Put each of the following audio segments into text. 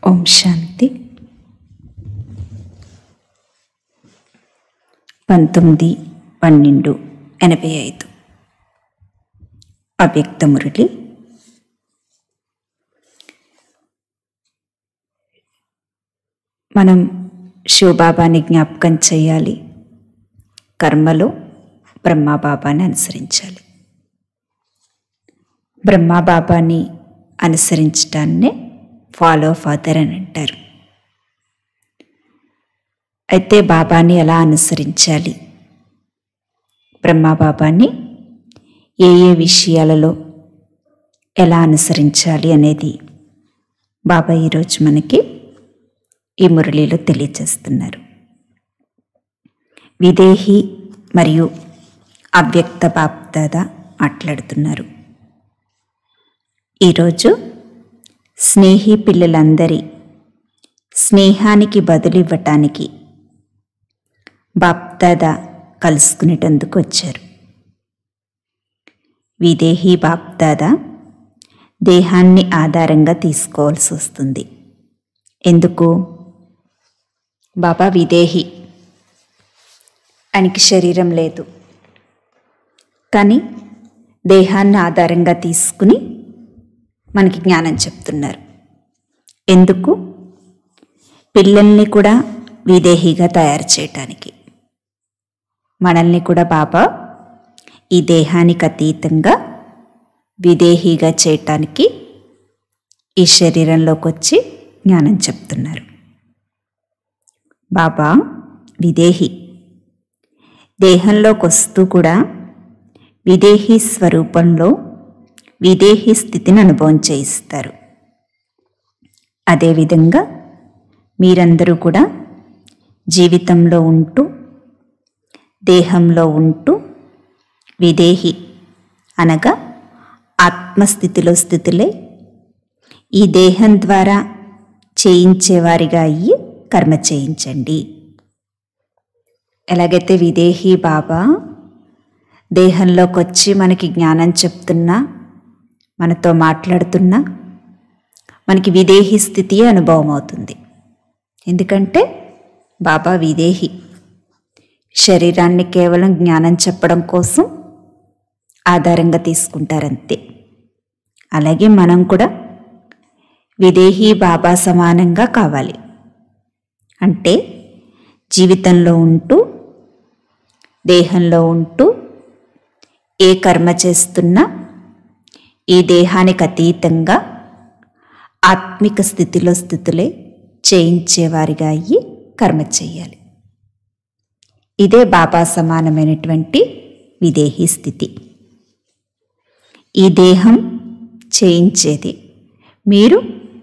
ఓం శాంతి పంతొమ్మిది పన్నెండు ఎనభై ఐదు అవ్యక్త మురళి మనం శివబాబాని జ్ఞాపకం చేయాలి కర్మలో బ్రహ్మాబాబాని అనుసరించాలి బ్రహ్మాబాబాని అనుసరించడాన్నే ఫాలో ఫాదర్ అని అంటారు అయితే బాబాని ఎలా అనుసరించాలి బ్రహ్మాబాబాని ఏ ఏ విషయాలలో ఎలా అనుసరించాలి అనేది బాబా ఈరోజు మనకి ఈ మురళిలో తెలియజేస్తున్నారు విదేహి మరియు అవ్యక్త బాప్దాద మాట్లాడుతున్నారు ఈరోజు స్నేహి పిల్లలందరి స్నేహానికి బదులివ్వటానికి బాప్దాదా కలుసుకునేటందుకు వచ్చారు విదేహీ బాప్దాదా దేహాన్ని ఆధారంగా తీసుకోవాల్సి వస్తుంది ఎందుకు బాబా విదేహి ఆయనకి శరీరం లేదు కానీ దేహాన్ని ఆధారంగా తీసుకుని మనకి జ్ఞానం చెప్తున్నారు ఎందుకు పిల్లల్ని కూడా విదేహిగా తయారు చేయటానికి మనల్ని కూడా బాబా ఈ దేహానికి అతీతంగా విదేహిగా చేయటానికి ఈ శరీరంలోకి వచ్చి జ్ఞానం చెప్తున్నారు బాబా విదేహి దేహంలోకి వస్తూ కూడా విదేహీ స్వరూపంలో విదేహీ స్థితిని అనుభవం చేయిస్తారు అదేవిధంగా మీరందరూ కూడా జీవితంలో ఉంటూ దేహంలో ఉంటూ విదేహి అనగా ఆత్మస్థితిలో స్థితిలే ఈ దేహం ద్వారా చేయించేవారిగా అయ్యి కర్మ చేయించండి ఎలాగైతే విదేహి బాబా దేహంలోకి వచ్చి మనకి జ్ఞానం చెప్తున్నా మనతో మాట్లాడుతున్నా మనకి విదేహి స్థితి అనుభవం అవుతుంది ఎందుకంటే బాబా విదేహి శరీరాన్ని కేవలం జ్ఞానం చెప్పడం కోసం ఆధారంగా తీసుకుంటారంతే అలాగే మనం కూడా విదేహీ బాబా సమానంగా కావాలి అంటే జీవితంలో ఉంటూ దేహంలో ఉంటూ ఏ కర్మ చేస్తున్నా ఈ దేహానికి అతీతంగా ఆత్మిక స్థితిలో స్థితులే చేయించేవారిగా అయ్యి కర్మ చేయాలి ఇదే బాబా సమానమైనటువంటి విదేహీ స్థితి ఈ దేహం చేయించేది మీరు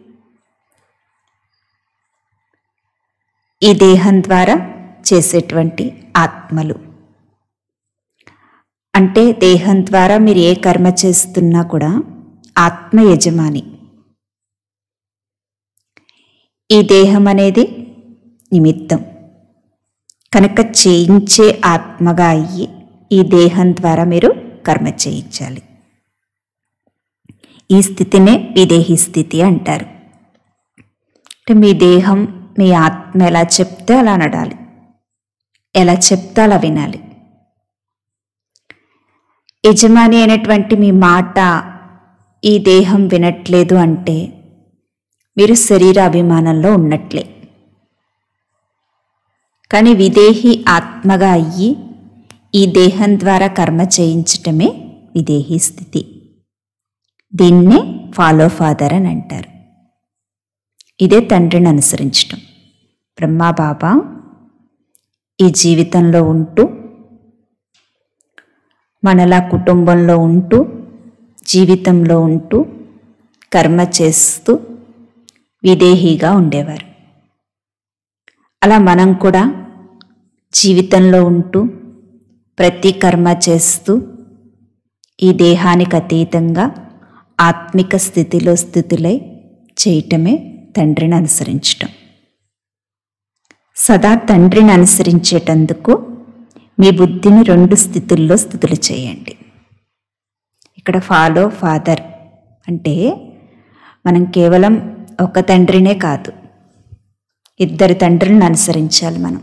ఈ దేహం ద్వారా చేసేటువంటి ఆత్మలు అంటే దేహం ద్వారా మీరు ఏ కర్మ చేస్తున్నా కూడా ఆత్మ యజమాని ఈ దేహం అనేది నిమిత్తం కనుక చేయించే ఆత్మగా అయ్యి ఈ దేహం ద్వారా మీరు కర్మ చేయించాలి ఈ స్థితినే విదేహీ స్థితి అంటారు అంటే మీ దేహం మీ ఆత్మ ఎలా చెప్తే అలా నడాలి ఎలా చెప్తే అలా వినాలి యజమాని అయినటువంటి మీ మాట ఈ దేహం వినట్లేదు అంటే మీరు శరీర అభిమానంలో ఉన్నట్లే కానీ విదేహి ఆత్మగా అయ్యి ఈ దేహం ద్వారా కర్మ చేయించటమే విదేహీ స్థితి దీన్నే ఫాలో ఫాదర్ అని అంటారు ఇదే తండ్రిని అనుసరించటం బ్రహ్మా బాబా ఈ జీవితంలో ఉంటూ మనలా కుటుంబంలో ఉంటూ జీవితంలో ఉంటూ కర్మ చేస్తూ విదేహీగా ఉండేవారు అలా మనం కూడా జీవితంలో ఉంటూ ప్రతి కర్మ చేస్తూ ఈ దేహానికి అతీతంగా ఆత్మిక స్థితిలో స్థితులై చేయటమే తండ్రిని అనుసరించటం సదా తండ్రిని అనుసరించేటందుకు మీ బుద్ధిని రెండు స్థితుల్లో స్థితులు చేయండి ఇక్కడ ఫాలో ఫాదర్ అంటే మనం కేవలం ఒక తండ్రినే కాదు ఇద్దరు తండ్రులను అనుసరించాలి మనం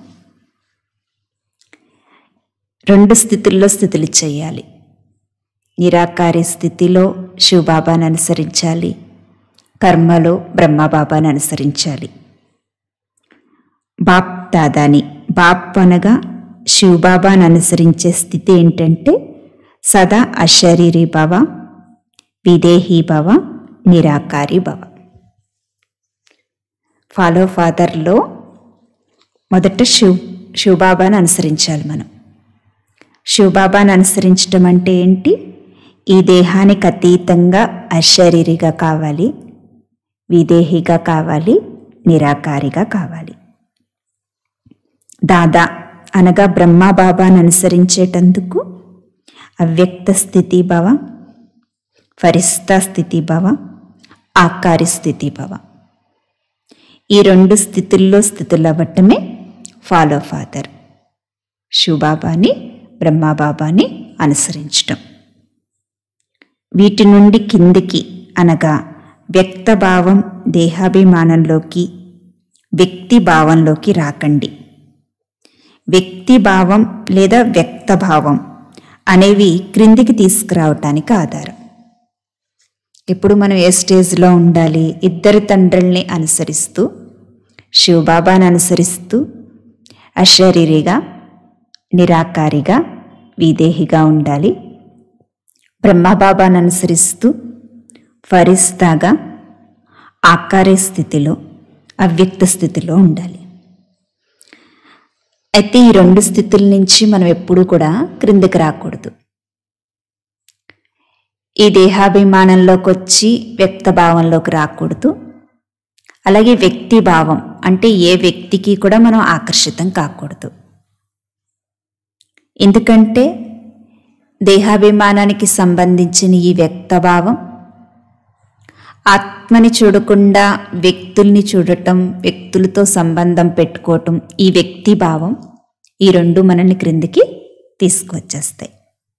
రెండు స్థితుల్లో స్థితులు చేయాలి నిరాకారి స్థితిలో శివబాబాను అనుసరించాలి కర్మలో బ్రహ్మబాబాను అనుసరించాలి బాప్ దాదాని బాప్ అనగా శివబాబాను అనుసరించే స్థితి ఏంటంటే సదా అశరీరీ భవ విదేహీ భవ నిరాకారి భవ ఫాలో ఫాదర్లో మొదట శివ్ శివబాబాను అనుసరించాలి మనం శివబాబాను అనుసరించడం అంటే ఏంటి ఈ దేహానికి అతీతంగా అశరీరిగా కావాలి విదేహిగా కావాలి నిరాకారిగా కావాలి దాదా అనగా బ్రహ్మబాబాను అనుసరించేటందుకు అవ్యక్త స్థితి భవ ఫరిస్తా స్థితి భవ ఆకారి స్థితి భవ ఈ రెండు స్థితుల్లో స్థితులు అవ్వటమే ఫాలో ఫాదర్ శివబాబాని బ్రహ్మబాబాని అనుసరించటం వీటి నుండి కిందికి అనగా వ్యక్తభావం దేహాభిమానంలోకి వ్యక్తి భావంలోకి రాకండి వ్యక్తి భావం లేదా వ్యక్తభావం అనేవి క్రిందికి తీసుకురావటానికి ఆధారం ఇప్పుడు మనం ఏ స్టేజ్లో ఉండాలి ఇద్దరు తండ్రుల్ని అనుసరిస్తూ శివబాబాను అనుసరిస్తూ అశరీరిగా నిరాకారిగా విదేహిగా ఉండాలి బ్రహ్మబాబాను అనుసరిస్తూ ఫరిస్తాగా ఆకారే స్థితిలో అవ్యక్త స్థితిలో ఉండాలి అయితే ఈ రెండు స్థితుల నుంచి మనం ఎప్పుడూ కూడా క్రిందికి రాకూడదు ఈ దేహాభిమానంలోకి వచ్చి వ్యక్త భావంలోకి రాకూడదు అలాగే వ్యక్తి భావం అంటే ఏ వ్యక్తికి కూడా మనం ఆకర్షితం కాకూడదు ఎందుకంటే దేహాభిమానానికి సంబంధించిన ఈ వ్యక్తభావం ఆత్మని చూడకుండా వ్యక్తుల్ని చూడటం వ్యక్తులతో సంబంధం పెట్టుకోవటం ఈ వ్యక్తి భావం ఈ రెండు మనల్ని క్రిందికి తీసుకొచ్చేస్తాయి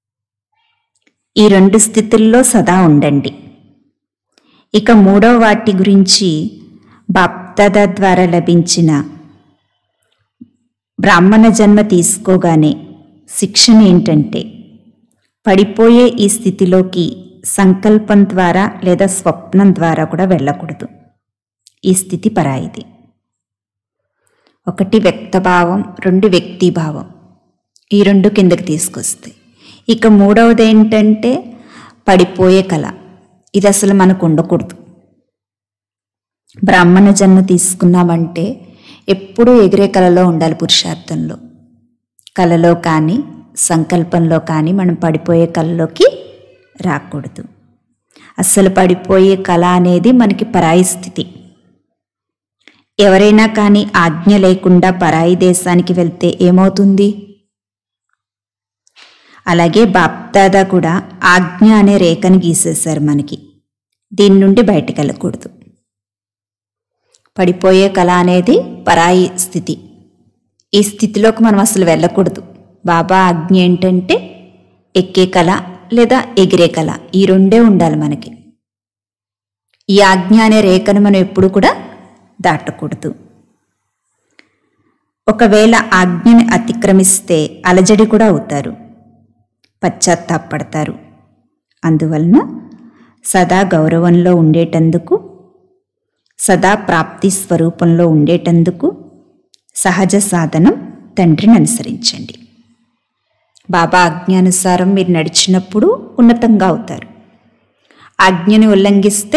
ఈ రెండు స్థితుల్లో సదా ఉండండి ఇక మూడో వాటి గురించి బాప్తద ద్వారా లభించిన బ్రాహ్మణ జన్మ తీసుకోగానే శిక్షణ ఏంటంటే పడిపోయే ఈ స్థితిలోకి సంకల్పం ద్వారా లేదా స్వప్నం ద్వారా కూడా వెళ్ళకూడదు ఈ స్థితి పరాయిది ఒకటి వ్యక్తభావం రెండు వ్యక్తిభావం ఈ రెండు కిందకి తీసుకొస్తాయి ఇక మూడవది ఏంటంటే పడిపోయే కళ ఇది అసలు మనకు ఉండకూడదు బ్రాహ్మణ జన్మ తీసుకున్నామంటే ఎప్పుడూ ఎగిరే కళలో ఉండాలి పురుషార్థంలో కళలో కానీ సంకల్పంలో కానీ మనం పడిపోయే కళలోకి రాకూడదు అస్సలు పడిపోయే కళ అనేది మనకి పరాయి స్థితి ఎవరైనా కానీ ఆజ్ఞ లేకుండా పరాయి దేశానికి వెళ్తే ఏమవుతుంది అలాగే బాప్దాదా కూడా ఆజ్ఞ అనే రేఖని గీసేశారు మనకి దీని నుండి బయటకు వెళ్ళకూడదు పడిపోయే కళ అనేది పరాయి స్థితి ఈ స్థితిలోకి మనం అసలు వెళ్ళకూడదు బాబా ఆజ్ఞ ఏంటంటే ఎక్కే కళ లేదా ఎగిరే కళ ఈ రెండే ఉండాలి మనకి ఈ ఆజ్ఞ అనే రేఖను మనం ఎప్పుడు కూడా దాటకూడదు ఒకవేళ ఆజ్ఞని అతిక్రమిస్తే అలజడి కూడా అవుతారు పశ్చాత్తాపడతారు అందువలన సదా గౌరవంలో ఉండేటందుకు సదా ప్రాప్తి స్వరూపంలో ఉండేటందుకు సహజ సాధనం తండ్రిని అనుసరించండి బాబా ఆజ్ఞానుసారం మీరు నడిచినప్పుడు ఉన్నతంగా అవుతారు ఆజ్ఞని ఉల్లంఘిస్తే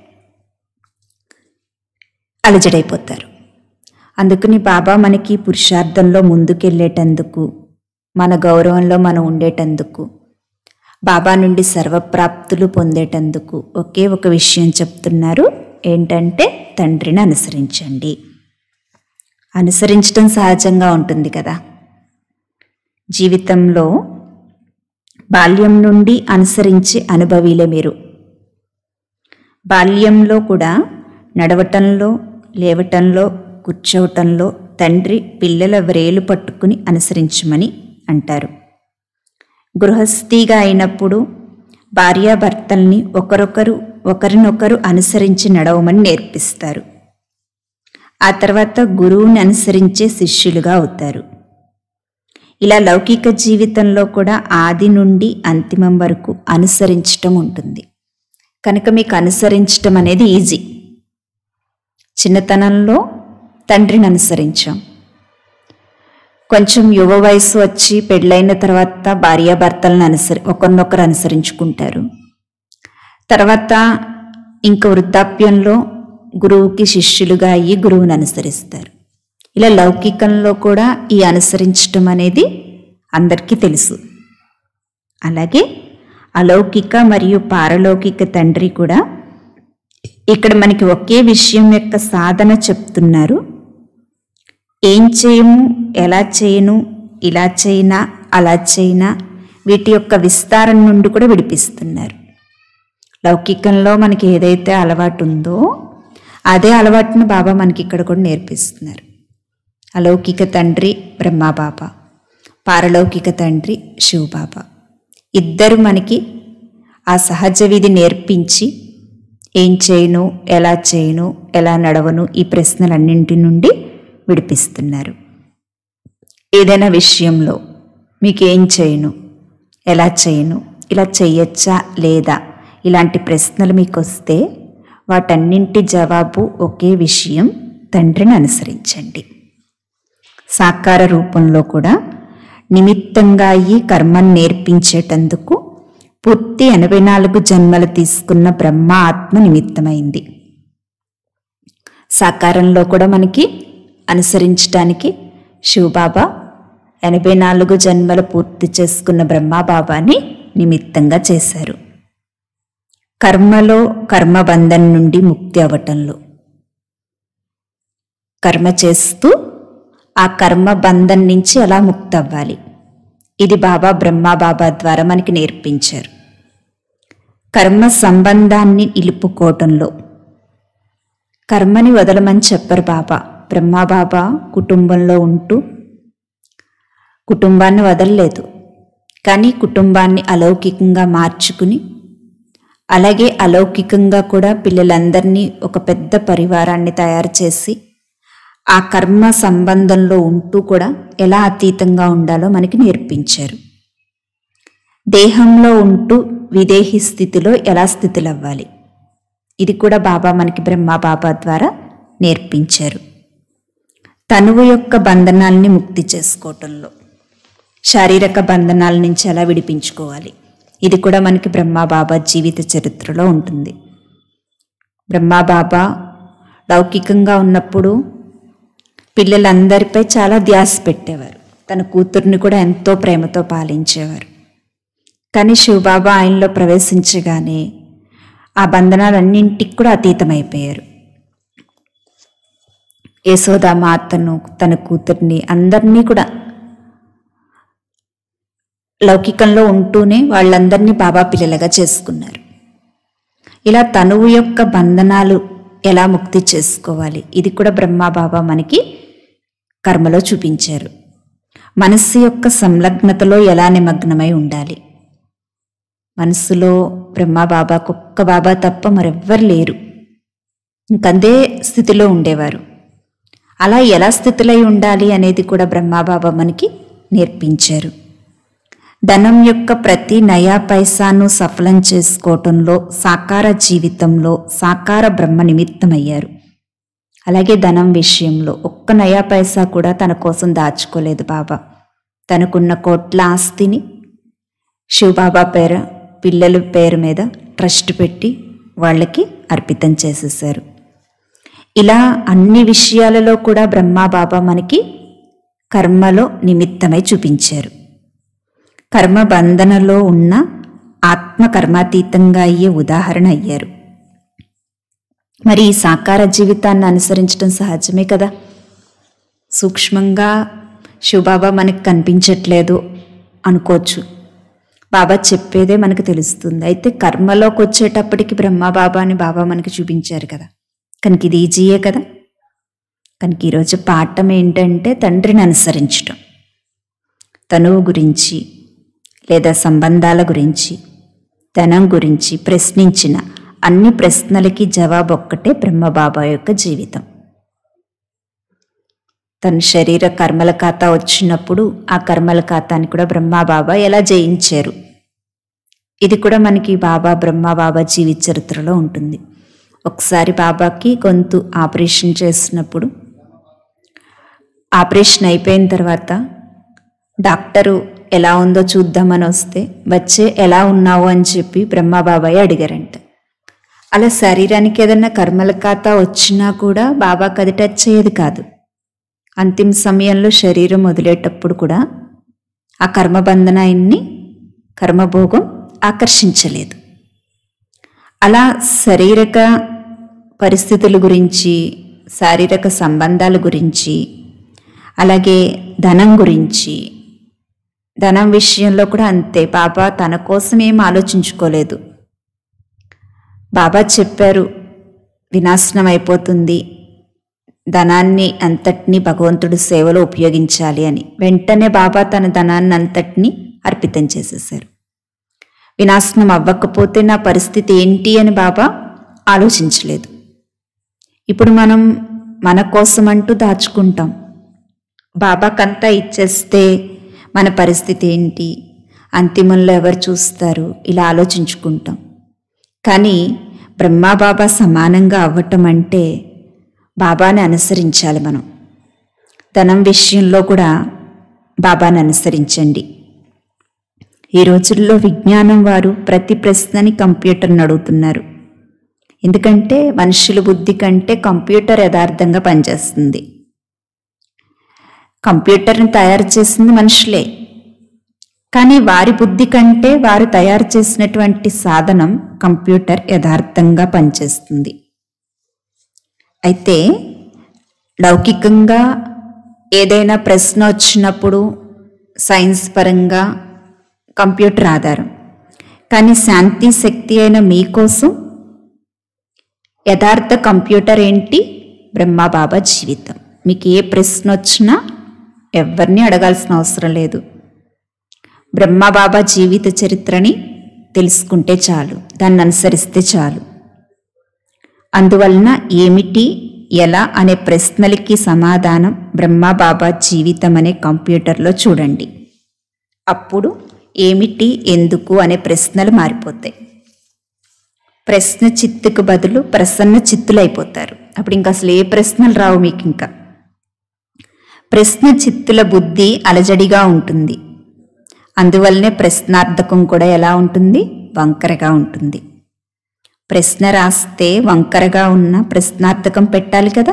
అలజడైపోతారు అందుకని బాబా మనకి పురుషార్థంలో ముందుకెళ్ళేటందుకు మన గౌరవంలో మనం ఉండేటందుకు బాబా నుండి సర్వప్రాప్తులు పొందేటందుకు ఒకే ఒక విషయం చెప్తున్నారు ఏంటంటే తండ్రిని అనుసరించండి అనుసరించడం సహజంగా ఉంటుంది కదా జీవితంలో బాల్యం నుండి అనుసరించి అనుభవీలే మీరు బాల్యంలో కూడా నడవటంలో లేవటంలో కూర్చోవటంలో తండ్రి పిల్లల వ్రేలు పట్టుకుని అనుసరించమని అంటారు గృహస్థిగా అయినప్పుడు భార్యాభర్తల్ని ఒకరొకరు ఒకరినొకరు అనుసరించి నడవమని నేర్పిస్తారు ఆ తర్వాత గురువుని అనుసరించే శిష్యులుగా అవుతారు ఇలా లౌకిక జీవితంలో కూడా ఆది నుండి అంతిమం వరకు అనుసరించటం ఉంటుంది కనుక మీకు అనుసరించటం అనేది ఈజీ చిన్నతనంలో తండ్రిని అనుసరించాం కొంచెం యువ వయసు వచ్చి పెళ్ళైన తర్వాత భార్యాభర్తలను అనుసరి ఒకరినొకరు అనుసరించుకుంటారు తర్వాత ఇంకా వృద్ధాప్యంలో గురువుకి శిష్యులుగా అయ్యి గురువుని అనుసరిస్తారు ఇలా లౌకికంలో కూడా ఈ అనుసరించటం అనేది అందరికీ తెలుసు అలాగే అలౌకిక మరియు పారలౌకిక తండ్రి కూడా ఇక్కడ మనకి ఒకే విషయం యొక్క సాధన చెప్తున్నారు ఏం చేయము ఎలా చేయను ఇలా చేయనా అలా చేయనా వీటి యొక్క విస్తారం నుండి కూడా విడిపిస్తున్నారు లౌకికంలో మనకి ఏదైతే అలవాటు ఉందో అదే అలవాటును బాబా మనకి ఇక్కడ కూడా నేర్పిస్తున్నారు అలౌకిక తండ్రి బ్రహ్మాబాబా పారలౌకిక తండ్రి శివబాబా ఇద్దరు మనకి ఆ సహజ విధి నేర్పించి ఏం చేయను ఎలా చేయను ఎలా నడవను ఈ ప్రశ్నలన్నింటి నుండి విడిపిస్తున్నారు ఏదైనా విషయంలో మీకు ఏం చేయను ఎలా చేయను ఇలా చెయ్యొచ్చా లేదా ఇలాంటి ప్రశ్నలు మీకు వస్తే వాటన్నింటి జవాబు ఒకే విషయం తండ్రిని అనుసరించండి సాకార రూపంలో కూడా నిమిత్తంగా అయ్యి కర్మను నేర్పించేటందుకు పూర్తి ఎనభై నాలుగు జన్మలు తీసుకున్న బ్రహ్మ ఆత్మ నిమిత్తమైంది సాకారంలో కూడా మనకి అనుసరించటానికి శివబాబా ఎనభై నాలుగు జన్మలు పూర్తి చేసుకున్న బ్రహ్మాబాబాని నిమిత్తంగా చేశారు కర్మలో కర్మబంధం నుండి ముక్తి అవటంలో కర్మ చేస్తూ ఆ కర్మ బంధం నుంచి ఎలా ముక్తి అవ్వాలి ఇది బాబా బ్రహ్మ బాబా ద్వారా మనకి నేర్పించారు కర్మ సంబంధాన్ని నిలుపుకోవటంలో కర్మని వదలమని చెప్పరు బాబా బ్రహ్మ బాబా కుటుంబంలో ఉంటూ కుటుంబాన్ని వదలలేదు కానీ కుటుంబాన్ని అలౌకికంగా మార్చుకుని అలాగే అలౌకికంగా కూడా పిల్లలందరినీ ఒక పెద్ద పరివారాన్ని తయారు చేసి ఆ కర్మ సంబంధంలో ఉంటూ కూడా ఎలా అతీతంగా ఉండాలో మనకి నేర్పించారు దేహంలో ఉంటూ విదేహి స్థితిలో ఎలా స్థితులవ్వాలి ఇది కూడా బాబా మనకి బ్రహ్మ బాబా ద్వారా నేర్పించారు తనువు యొక్క బంధనాల్ని ముక్తి చేసుకోవటంలో శారీరక బంధనాల నుంచి ఎలా విడిపించుకోవాలి ఇది కూడా మనకి బ్రహ్మ బాబా జీవిత చరిత్రలో ఉంటుంది బ్రహ్మ బాబా లౌకికంగా ఉన్నప్పుడు పిల్లలందరిపై చాలా ధ్యాస పెట్టేవారు తన కూతుర్ని కూడా ఎంతో ప్రేమతో పాలించేవారు కానీ శివబాబా ఆయనలో ప్రవేశించగానే ఆ బంధనాలన్నింటికి కూడా అతీతమైపోయారు యశోదా మాతను తన కూతుర్ని అందరినీ కూడా లౌకికంలో ఉంటూనే వాళ్ళందరినీ బాబా పిల్లలుగా చేసుకున్నారు ఇలా తనువు యొక్క బంధనాలు ఎలా ముక్తి చేసుకోవాలి ఇది కూడా బ్రహ్మా బాబా మనకి కర్మలో చూపించారు మనస్సు యొక్క సంలగ్నతలో ఎలా నిమగ్నమై ఉండాలి మనస్సులో బ్రహ్మా బాబాకు ఒక్క బాబా తప్ప మరెవ్వరు లేరు ఇంకందే స్థితిలో ఉండేవారు అలా ఎలా స్థితిలో ఉండాలి అనేది కూడా బ్రహ్మాబాబా మనకి నేర్పించారు ధనం యొక్క ప్రతి నయా పైసాను సఫలం చేసుకోవటంలో సాకార జీవితంలో సాకార బ్రహ్మ నిమిత్తమయ్యారు అలాగే ధనం విషయంలో ఒక్క నయా పైసా కూడా తన కోసం దాచుకోలేదు బాబా తనకున్న కోట్ల ఆస్తిని శివబాబా పేర పిల్లల పేరు మీద ట్రస్ట్ పెట్టి వాళ్ళకి అర్పితం చేసేసారు ఇలా అన్ని విషయాలలో కూడా బ్రహ్మా బాబా మనకి కర్మలో నిమిత్తమై చూపించారు కర్మ బంధనలో ఉన్న ఆత్మ కర్మాతీతంగా అయ్యే ఉదాహరణ అయ్యారు మరి ఈ సాకార జీవితాన్ని అనుసరించడం సహజమే కదా సూక్ష్మంగా శివబాబా మనకు కనిపించట్లేదు అనుకోవచ్చు బాబా చెప్పేదే మనకు తెలుస్తుంది అయితే కర్మలోకి వచ్చేటప్పటికి బ్రహ్మ బాబాని బాబా మనకి చూపించారు కదా కనుక ఇది ఈజీయే కదా కనుక ఈరోజు పాఠం ఏంటంటే తండ్రిని అనుసరించటం తనువు గురించి లేదా సంబంధాల గురించి ధనం గురించి ప్రశ్నించిన అన్ని ప్రశ్నలకి జవాబు ఒక్కటే బ్రహ్మబాబా యొక్క జీవితం తన శరీర కర్మల ఖాతా వచ్చినప్పుడు ఆ కర్మల ఖాతాని కూడా బ్రహ్మాబాబా ఎలా జయించారు ఇది కూడా మనకి బాబా బ్రహ్మబాబా జీవిత చరిత్రలో ఉంటుంది ఒకసారి బాబాకి గొంతు ఆపరేషన్ చేసినప్పుడు ఆపరేషన్ అయిపోయిన తర్వాత డాక్టరు ఎలా ఉందో చూద్దామని వస్తే వచ్చే ఎలా ఉన్నావు అని చెప్పి బ్రహ్మబాబాయ్ అడిగారంట అలా శరీరానికి ఏదన్నా కర్మల ఖాతా వచ్చినా కూడా బాబాకి అది టచ్ అయ్యేది కాదు అంతిమ సమయంలో శరీరం వదిలేటప్పుడు కూడా ఆ కర్మబంధన ఆయన్ని కర్మభోగం ఆకర్షించలేదు అలా శారీరక పరిస్థితుల గురించి శారీరక సంబంధాల గురించి అలాగే ధనం గురించి ధనం విషయంలో కూడా అంతే బాబా తన కోసం ఏం ఆలోచించుకోలేదు బాబా చెప్పారు వినాశనం అయిపోతుంది ధనాన్ని అంతటినీ భగవంతుడి సేవలో ఉపయోగించాలి అని వెంటనే బాబా తన ధనాన్ని అంతటినీ అర్పితం చేసేశారు వినాశనం అవ్వకపోతే నా పరిస్థితి ఏంటి అని బాబా ఆలోచించలేదు ఇప్పుడు మనం మన కోసం అంటూ దాచుకుంటాం బాబాకంతా ఇచ్చేస్తే మన పరిస్థితి ఏంటి అంతిమంలో ఎవరు చూస్తారు ఇలా ఆలోచించుకుంటాం కానీ బ్రహ్మాబాబా సమానంగా అవ్వటం అంటే బాబాని అనుసరించాలి మనం ధనం విషయంలో కూడా బాబాని అనుసరించండి ఈ రోజుల్లో విజ్ఞానం వారు ప్రతి ప్రశ్నని కంప్యూటర్ని అడుగుతున్నారు ఎందుకంటే మనుషుల బుద్ధి కంటే కంప్యూటర్ యథార్థంగా పనిచేస్తుంది కంప్యూటర్ని తయారు చేసింది మనుషులే కానీ వారి బుద్ధి కంటే వారు తయారు చేసినటువంటి సాధనం కంప్యూటర్ యథార్థంగా పనిచేస్తుంది అయితే లౌకికంగా ఏదైనా ప్రశ్న వచ్చినప్పుడు సైన్స్ పరంగా కంప్యూటర్ ఆధారం కానీ శాంతి శక్తి అయిన మీకోసం యథార్థ కంప్యూటర్ ఏంటి బ్రహ్మబాబా జీవితం మీకు ఏ ప్రశ్న వచ్చినా ఎవరిని అడగాల్సిన అవసరం లేదు బ్రహ్మబాబా జీవిత చరిత్రని తెలుసుకుంటే చాలు దాన్ని అనుసరిస్తే చాలు అందువలన ఏమిటి ఎలా అనే ప్రశ్నలకి సమాధానం బ్రహ్మబాబా జీవితం అనే కంప్యూటర్లో చూడండి అప్పుడు ఏమిటి ఎందుకు అనే ప్రశ్నలు మారిపోతాయి ప్రశ్న చిత్తుకు బదులు ప్రసన్న చిత్తులైపోతారు అప్పుడు ఇంకా అసలు ఏ ప్రశ్నలు రావు మీకు ఇంకా ప్రశ్న చిత్తుల బుద్ధి అలజడిగా ఉంటుంది అందువల్లనే ప్రశ్నార్థకం కూడా ఎలా ఉంటుంది వంకరగా ఉంటుంది ప్రశ్న రాస్తే వంకరగా ఉన్న ప్రశ్నార్థకం పెట్టాలి కదా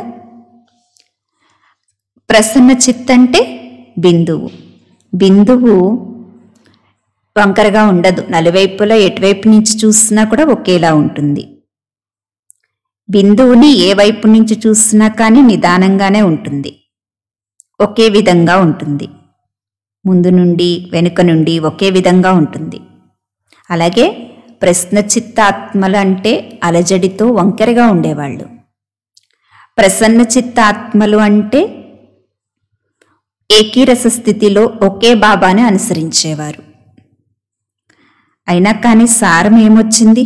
ప్రసన్న చిత్ అంటే బిందువు బిందువు వంకరగా ఉండదు నలువైపులా ఎటువైపు నుంచి చూసినా కూడా ఒకేలా ఉంటుంది బిందువుని ఏ వైపు నుంచి చూసినా కానీ నిదానంగానే ఉంటుంది ఒకే విధంగా ఉంటుంది ముందు నుండి వెనుక నుండి ఒకే విధంగా ఉంటుంది అలాగే ప్రశ్న చిత్తాత్మలు అంటే అలజడితో వంకరగా ఉండేవాళ్ళు ప్రసన్న చిత్తాత్మలు అంటే ఏకీరస స్థితిలో ఒకే బాబాని అనుసరించేవారు అయినా కానీ సారం ఏమొచ్చింది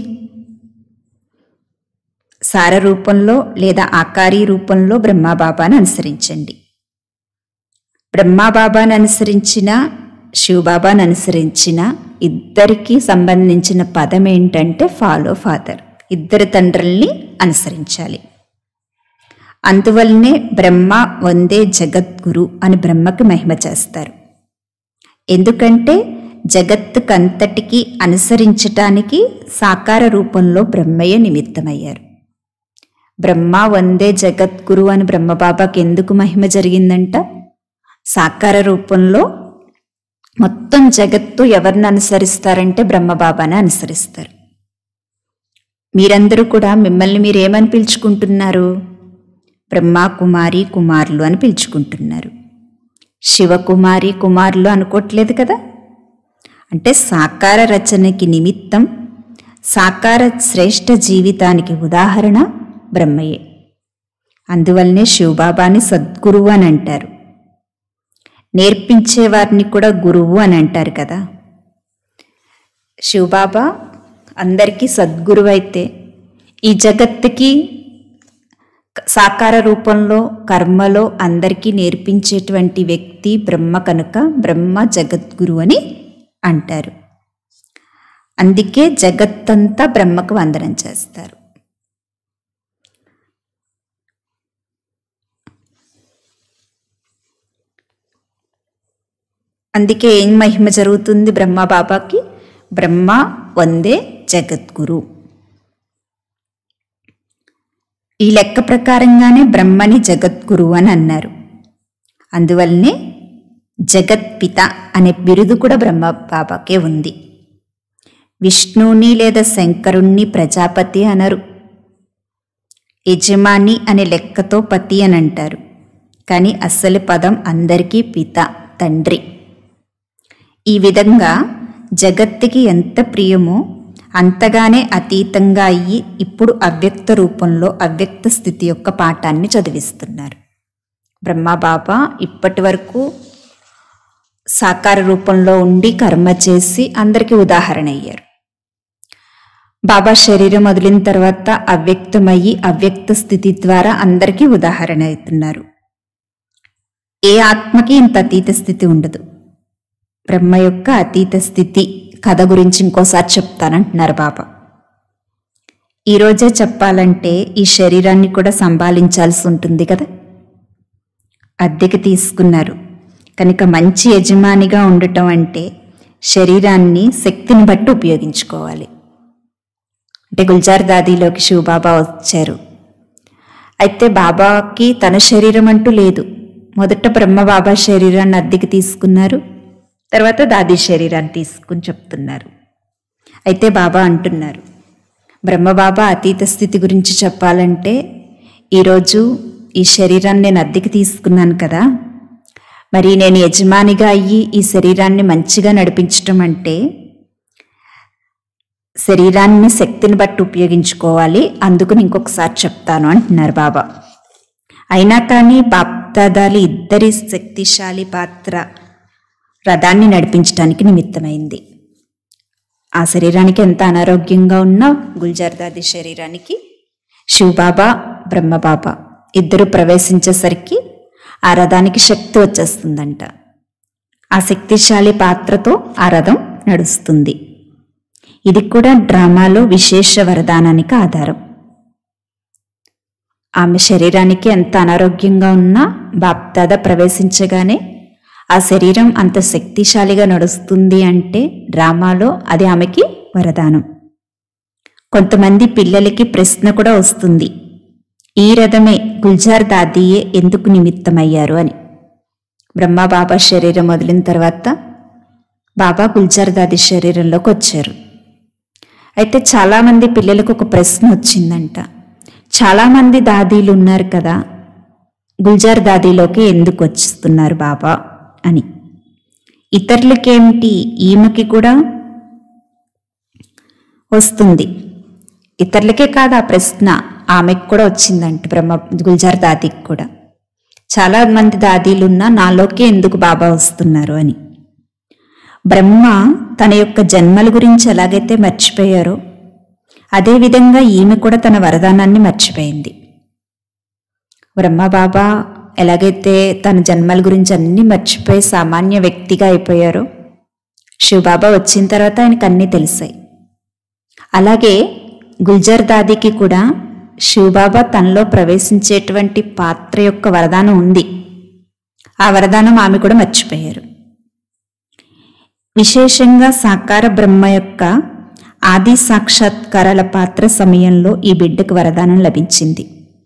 సార రూపంలో లేదా ఆకారీ రూపంలో బ్రహ్మాబాబాని అనుసరించండి బ్రహ్మాబాబాని అనుసరించిన శివబాబాని అనుసరించిన ఇద్దరికి సంబంధించిన పదం ఏంటంటే ఫాలో ఫాదర్ ఇద్దరు తండ్రుల్ని అనుసరించాలి అందువల్లనే బ్రహ్మ వందే జగద్గురు అని బ్రహ్మకి మహిమ చేస్తారు ఎందుకంటే జగత్తుకంతటికి అనుసరించటానికి సాకార రూపంలో బ్రహ్మయ్య నిమిత్తమయ్యారు బ్రహ్మ వందే జగద్గురు అని బ్రహ్మబాబాకి ఎందుకు మహిమ జరిగిందంట సాకార రూపంలో మొత్తం జగత్తు ఎవరిని అనుసరిస్తారంటే బ్రహ్మబాబాని అనుసరిస్తారు మీరందరూ కూడా మిమ్మల్ని మీరేమని పిలుచుకుంటున్నారు బ్రహ్మ కుమారి కుమారులు అని పిలుచుకుంటున్నారు శివకుమారి కుమారులు అనుకోవట్లేదు కదా అంటే సాకార రచనకి నిమిత్తం సాకార శ్రేష్ఠ జీవితానికి ఉదాహరణ బ్రహ్మయే అందువల్లనే శివబాబాని సద్గురువు అని అంటారు నేర్పించే వారిని కూడా గురువు అని అంటారు కదా శివబాబా అందరికీ సద్గురువు అయితే ఈ జగత్తుకి సాకార రూపంలో కర్మలో అందరికీ నేర్పించేటువంటి వ్యక్తి బ్రహ్మ కనుక బ్రహ్మ జగద్గురు అని అంటారు అందుకే జగత్తంతా బ్రహ్మకు వందనం చేస్తారు అందుకే ఏం మహిమ జరుగుతుంది బ్రహ్మ బాబాకి బ్రహ్మ వందే జగద్గురు ఈ లెక్క ప్రకారంగానే బ్రహ్మని జగద్గురు అని అన్నారు అందువల్లనే జగత్పిత అనే బిరుదు కూడా బ్రహ్మ బాబాకే ఉంది విష్ణువుని లేదా శంకరుణ్ణి ప్రజాపతి అనరు యజమాని అనే లెక్కతో పతి అని అంటారు కానీ అసలు పదం అందరికీ పిత తండ్రి ఈ విధంగా జగత్తుకి ఎంత ప్రియమో అంతగానే అతీతంగా అయ్యి ఇప్పుడు అవ్యక్త రూపంలో అవ్యక్త స్థితి యొక్క పాఠాన్ని చదివిస్తున్నారు బ్రహ్మబాబా ఇప్పటి వరకు సాకార రూపంలో ఉండి కర్మ చేసి అందరికీ ఉదాహరణ అయ్యారు బాబా శరీరం వదిలిన తర్వాత అవ్యక్తమయ్యి అవ్యక్త స్థితి ద్వారా అందరికీ ఉదాహరణ అవుతున్నారు ఏ ఆత్మకి ఇంత అతీత స్థితి ఉండదు బ్రహ్మ యొక్క అతీత స్థితి కథ గురించి ఇంకోసారి చెప్తానంటున్నారు బాబా ఈరోజే చెప్పాలంటే ఈ శరీరాన్ని కూడా సంభాలించాల్సి ఉంటుంది కదా అద్దెకి తీసుకున్నారు కనుక మంచి యజమానిగా ఉండటం అంటే శరీరాన్ని శక్తిని బట్టి ఉపయోగించుకోవాలి అంటే గుల్జార్ దాదీలోకి శివబాబా వచ్చారు అయితే బాబాకి తన శరీరం అంటూ లేదు మొదట బ్రహ్మ బాబా శరీరాన్ని అద్దెకి తీసుకున్నారు తర్వాత దాది శరీరాన్ని తీసుకుని చెప్తున్నారు అయితే బాబా అంటున్నారు బ్రహ్మబాబా అతీత స్థితి గురించి చెప్పాలంటే ఈరోజు ఈ శరీరాన్ని నేను అద్దెకి తీసుకున్నాను కదా మరి నేను యజమానిగా అయ్యి ఈ శరీరాన్ని మంచిగా నడిపించటం అంటే శరీరాన్ని శక్తిని బట్టి ఉపయోగించుకోవాలి అందుకు ఇంకొకసారి చెప్తాను అంటున్నారు బాబా అయినా కానీ బాప్దాదాలు ఇద్దరి శక్తిశాలి పాత్ర రథాన్ని నడిపించడానికి నిమిత్తమైంది ఆ శరీరానికి ఎంత అనారోగ్యంగా ఉన్నా గుల్జార్దాది శరీరానికి శివబాబా బ్రహ్మబాబా ఇద్దరు ప్రవేశించేసరికి ఆ రథానికి శక్తి వచ్చేస్తుందంట ఆ శక్తిశాలి పాత్రతో ఆ రథం నడుస్తుంది ఇది కూడా డ్రామాలో విశేష వరదానానికి ఆధారం ఆమె శరీరానికి ఎంత అనారోగ్యంగా ఉన్నా బాప్దాద ప్రవేశించగానే ఆ శరీరం అంత శక్తిశాలిగా నడుస్తుంది అంటే డ్రామాలో అది ఆమెకి వరదానం కొంతమంది పిల్లలకి ప్రశ్న కూడా వస్తుంది ఈ రథమే గుల్జార్ దాదీయే ఎందుకు నిమిత్తమయ్యారు అని బ్రహ్మ బాబా శరీరం వదిలిన తర్వాత బాబా గుల్జార్ దాది శరీరంలోకి వచ్చారు అయితే చాలామంది పిల్లలకు ఒక ప్రశ్న వచ్చిందంట చాలామంది దాదీలు ఉన్నారు కదా గుల్జార్ దాదీలోకి ఎందుకు వస్తున్నారు బాబా అని ఇతరులకేమిటి ఈమెకి కూడా వస్తుంది ఇతరులకే కాదు ఆ ప్రశ్న ఆమెకు కూడా వచ్చిందంట బ్రహ్మ గుల్జార్ దాదీకి కూడా చాలా మంది దాదీలున్నా నాలోకే ఎందుకు బాబా వస్తున్నారు అని బ్రహ్మ తన యొక్క జన్మల గురించి ఎలాగైతే మర్చిపోయారో అదేవిధంగా ఈమె కూడా తన వరదానాన్ని మర్చిపోయింది బ్రహ్మ బాబా ఎలాగైతే తన జన్మల గురించి అన్నీ మర్చిపోయి సామాన్య వ్యక్తిగా అయిపోయారో శివబాబా వచ్చిన తర్వాత ఆయనకు అన్నీ తెలిసాయి అలాగే గుల్జర్ దాదికి కూడా శివబాబా తనలో ప్రవేశించేటువంటి పాత్ర యొక్క వరదానం ఉంది ఆ వరదానం ఆమె కూడా మర్చిపోయారు విశేషంగా సాకార బ్రహ్మ యొక్క ఆది సాక్షాత్కారాల పాత్ర సమయంలో ఈ బిడ్డకు వరదానం లభించింది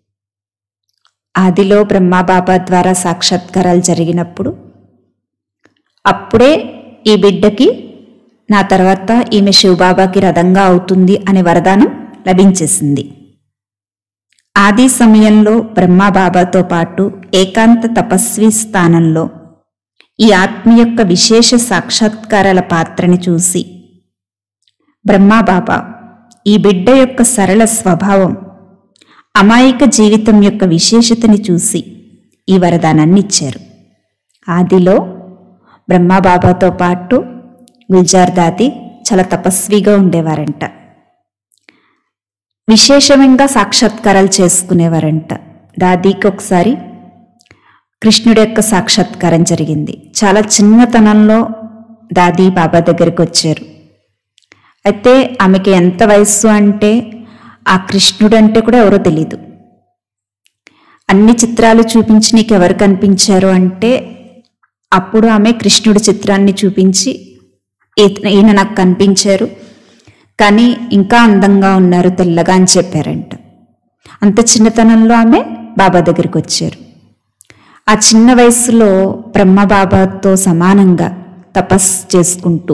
ఆదిలో బ్రహ్మాబాబా ద్వారా సాక్షాత్కారాలు జరిగినప్పుడు అప్పుడే ఈ బిడ్డకి నా తర్వాత ఈమె శివబాబాకి రథంగా అవుతుంది అనే వరదానం లభించేసింది ఆది సమయంలో బ్రహ్మబాబాతో పాటు ఏకాంత తపస్వి స్థానంలో ఈ ఆత్మ యొక్క విశేష సాక్షాత్కారాల పాత్రని చూసి బ్రహ్మాబాబా ఈ బిడ్డ యొక్క సరళ స్వభావం అమాయక జీవితం యొక్క విశేషతని చూసి ఈ వరదానాన్ని ఇచ్చారు ఆదిలో బ్రహ్మబాబాతో పాటు గుల్జార్ దాది చాలా తపస్విగా ఉండేవారంట విశేషంగా సాక్షాత్కారాలు చేసుకునేవారంట దాదీకి ఒకసారి కృష్ణుడి యొక్క సాక్షాత్కారం జరిగింది చాలా చిన్నతనంలో దాది బాబా దగ్గరికి వచ్చారు అయితే ఆమెకి ఎంత వయస్సు అంటే ఆ కృష్ణుడు అంటే కూడా ఎవరో తెలీదు అన్ని చిత్రాలు చూపించి నీకు ఎవరు కనిపించారు అంటే అప్పుడు ఆమె కృష్ణుడి చిత్రాన్ని చూపించి "ఈత- ఈయన నాకు కనిపించారు కానీ ఇంకా అందంగా ఉన్నారు తెల్లగా అని చెప్పారంట అంత చిన్నతనంలో ఆమె బాబా దగ్గరికి వచ్చారు ఆ చిన్న వయసులో బ్రహ్మ బాబాతో సమానంగా తపస్సు చేసుకుంటూ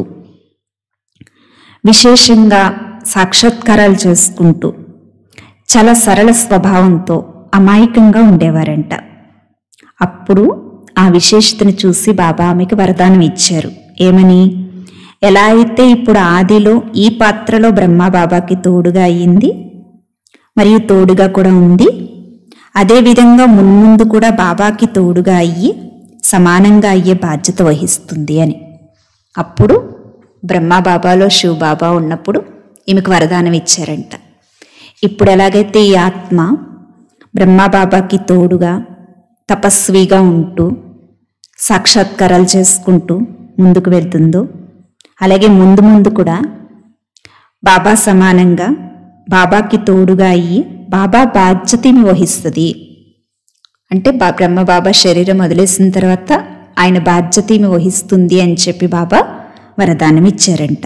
విశేషంగా సాక్షాత్కారాలు చేసుకుంటూ చాలా సరళ స్వభావంతో అమాయకంగా ఉండేవారంట అప్పుడు ఆ విశేషతను చూసి బాబా ఆమెకి వరదానం ఇచ్చారు ఏమని ఎలా అయితే ఇప్పుడు ఆదిలో ఈ పాత్రలో బ్రహ్మ బాబాకి తోడుగా అయ్యింది మరియు తోడుగా కూడా ఉంది అదేవిధంగా మున్ముందు కూడా బాబాకి తోడుగా అయ్యి సమానంగా అయ్యే బాధ్యత వహిస్తుంది అని అప్పుడు బ్రహ్మ బాబాలో శివ బాబా ఉన్నప్పుడు ఈమెకు వరదానం ఇచ్చారంట ఇప్పుడు ఎలాగైతే ఈ ఆత్మ బ్రహ్మ బాబాకి తోడుగా తపస్విగా ఉంటూ సాక్షాత్కారాలు చేసుకుంటూ ముందుకు వెళ్తుందో అలాగే ముందు ముందు కూడా బాబా సమానంగా బాబాకి తోడుగా అయ్యి బాబా బాధ్యతని వహిస్తుంది అంటే బా బ్రహ్మ బాబా శరీరం వదిలేసిన తర్వాత ఆయన బాధ్యత ఈమె వహిస్తుంది అని చెప్పి బాబా వరదానం ఇచ్చారంట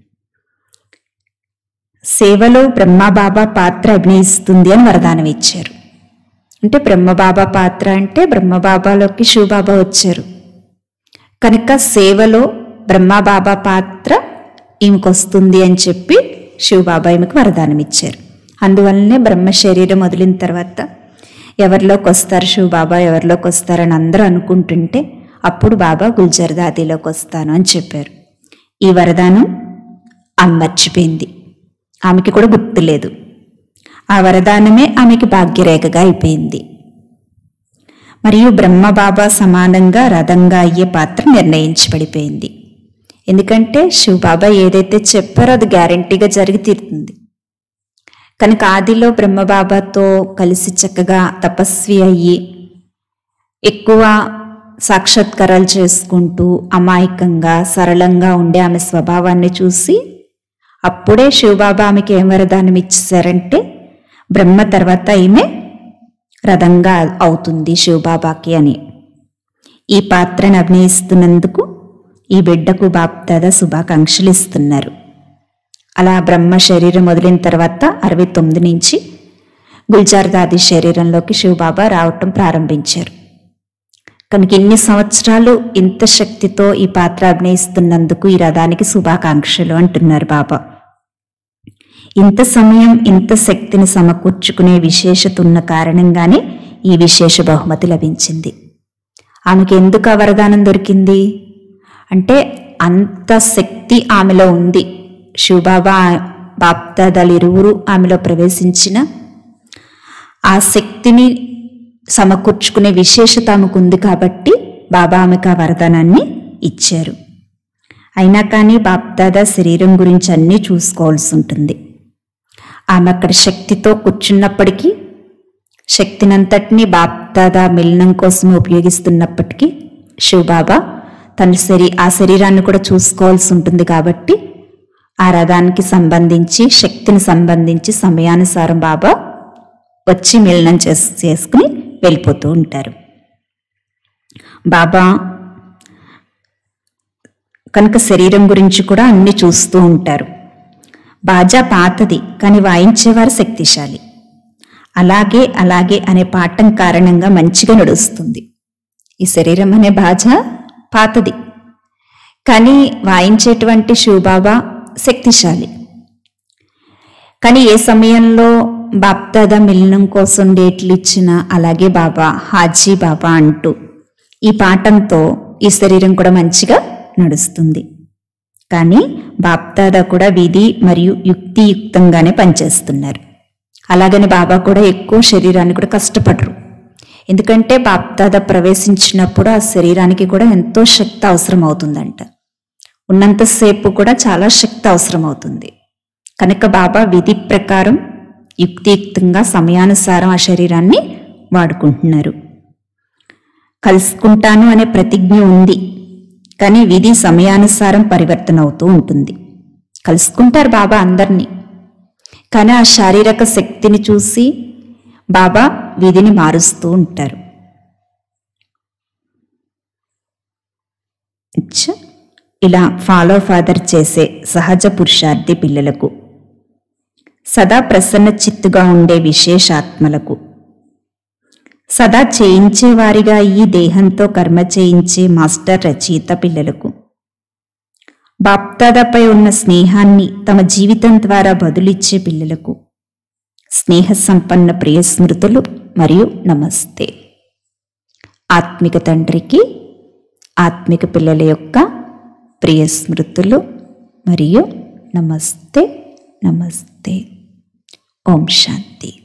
సేవలో బ్రహ్మ బాబా పాత్ర అభినయిస్తుంది అని వరదానం ఇచ్చారు అంటే బ్రహ్మ బాబా పాత్ర అంటే బ్రహ్మ బాబాలోకి శివబాబా వచ్చారు కనుక సేవలో బ్రహ్మ బాబా పాత్ర ఈమెకు వస్తుంది అని చెప్పి శివబాబా ఈమెకు వరదానం ఇచ్చారు అందువల్లనే బ్రహ్మ శరీరం వదిలిన తర్వాత ఎవరిలోకి వస్తారు శివబాబా ఎవరిలోకి వస్తారని అందరూ అనుకుంటుంటే అప్పుడు బాబా గుల్జర్ దాదిలోకి వస్తాను అని చెప్పారు ఈ వరదానం ఆమె మర్చిపోయింది ఆమెకి కూడా గుర్తులేదు ఆ వరదానమే ఆమెకి భాగ్యరేఖగా అయిపోయింది మరియు బ్రహ్మ బాబా సమానంగా రథంగా అయ్యే పాత్ర నిర్ణయించబడిపోయింది ఎందుకంటే శివబాబా ఏదైతే చెప్పారో అది గ్యారంటీగా జరిగి తీరుతుంది కనుక ఆదిలో బ్రహ్మబాబాతో కలిసి చక్కగా తపస్వి అయ్యి ఎక్కువ సాక్షాత్కారాలు చేసుకుంటూ అమాయకంగా సరళంగా ఉండే ఆమె స్వభావాన్ని చూసి అప్పుడే శివబాబా ఆమెకి ఏం వరదానం ఇచ్చేసారంటే బ్రహ్మ తర్వాత ఈమె రథంగా అవుతుంది శివబాబాకి అని ఈ పాత్రను అభినయిస్తున్నందుకు ఈ బిడ్డకు బాప్దాద శుభాకాంక్షలు ఇస్తున్నారు అలా బ్రహ్మ శరీరం వదిలిన తర్వాత అరవై తొమ్మిది నుంచి గుల్జార్ దాది శరీరంలోకి శివబాబా రావటం ప్రారంభించారు కనుక ఇన్ని సంవత్సరాలు ఇంత శక్తితో ఈ పాత్ర అభినయిస్తున్నందుకు ఈ రథానికి శుభాకాంక్షలు అంటున్నారు బాబా ఇంత సమయం ఇంత శక్తిని సమకూర్చుకునే విశేషత ఉన్న కారణంగానే ఈ విశేష బహుమతి లభించింది ఆమెకి ఎందుకు ఆ వరదానం దొరికింది అంటే అంత శక్తి ఆమెలో ఉంది శివబాబా బాప్దాదాలు ఇరువురు ఆమెలో ప్రవేశించిన ఆ శక్తిని సమకూర్చుకునే విశేషత ఆమెకు ఉంది కాబట్టి బాబా ఆమెకు ఆ వరదానాన్ని ఇచ్చారు అయినా కానీ బాప్దాదా శరీరం గురించి అన్నీ చూసుకోవాల్సి ఉంటుంది ఆమె అక్కడ శక్తితో కూర్చున్నప్పటికీ శక్తినంతటినీ బాప్దాదా మిలనం కోసం ఉపయోగిస్తున్నప్పటికీ శివబాబా తన శరీ ఆ శరీరాన్ని కూడా చూసుకోవాల్సి ఉంటుంది కాబట్టి ఆ రథానికి సంబంధించి శక్తిని సంబంధించి సమయానుసారం బాబా వచ్చి మిలనం చేస్ చేసుకుని వెళ్ళిపోతూ ఉంటారు బాబా కనుక శరీరం గురించి కూడా అన్ని చూస్తూ ఉంటారు బాజా పాతది కానీ వాయించేవారు శక్తిశాలి అలాగే అలాగే అనే పాఠం కారణంగా మంచిగా నడుస్తుంది ఈ శరీరం అనే బాజా పాతది కానీ వాయించేటువంటి శివబాబా శక్తిశాలి కానీ ఏ సమయంలో బాప్దాదా మిలనం కోసం డేట్లు ఇచ్చినా అలాగే బాబా హాజీ బాబా అంటూ ఈ పాఠంతో ఈ శరీరం కూడా మంచిగా నడుస్తుంది కానీ బాప్దాదా కూడా విధి మరియు యుక్తియుక్తంగానే పనిచేస్తున్నారు అలాగని బాబా కూడా ఎక్కువ శరీరాన్ని కూడా కష్టపడరు ఎందుకంటే బాప్దాదా ప్రవేశించినప్పుడు ఆ శరీరానికి కూడా ఎంతో శక్తి అవసరం అవుతుందంట ఉన్నంతసేపు కూడా చాలా శక్తి అవసరం అవుతుంది కనుక బాబా విధి ప్రకారం యుక్తియుక్తంగా సమయానుసారం ఆ శరీరాన్ని వాడుకుంటున్నారు కలుసుకుంటాను అనే ప్రతిజ్ఞ ఉంది కానీ విధి సమయానుసారం పరివర్తన అవుతూ ఉంటుంది కలుసుకుంటారు బాబా అందరినీ కానీ ఆ శారీరక శక్తిని చూసి బాబా విధిని మారుస్తూ ఉంటారు అచ్చా ఇలా ఫాలో ఫాదర్ చేసే సహజ పురుషార్థి పిల్లలకు సదా ప్రసన్న చిత్తుగా ఉండే విశేషాత్మలకు సదా చేయించేవారిగా ఈ దేహంతో కర్మ చేయించే మాస్టర్ రచయిత పిల్లలకు బాప్దాదాపై ఉన్న స్నేహాన్ని తమ జీవితం ద్వారా బదులిచ్చే పిల్లలకు స్నేహ సంపన్న ప్రియ స్మృతులు మరియు నమస్తే ఆత్మిక తండ్రికి ఆత్మిక పిల్లల యొక్క ప్రియ స్మృతులు మరియు నమస్తే నమస్తే ఓం శాంతి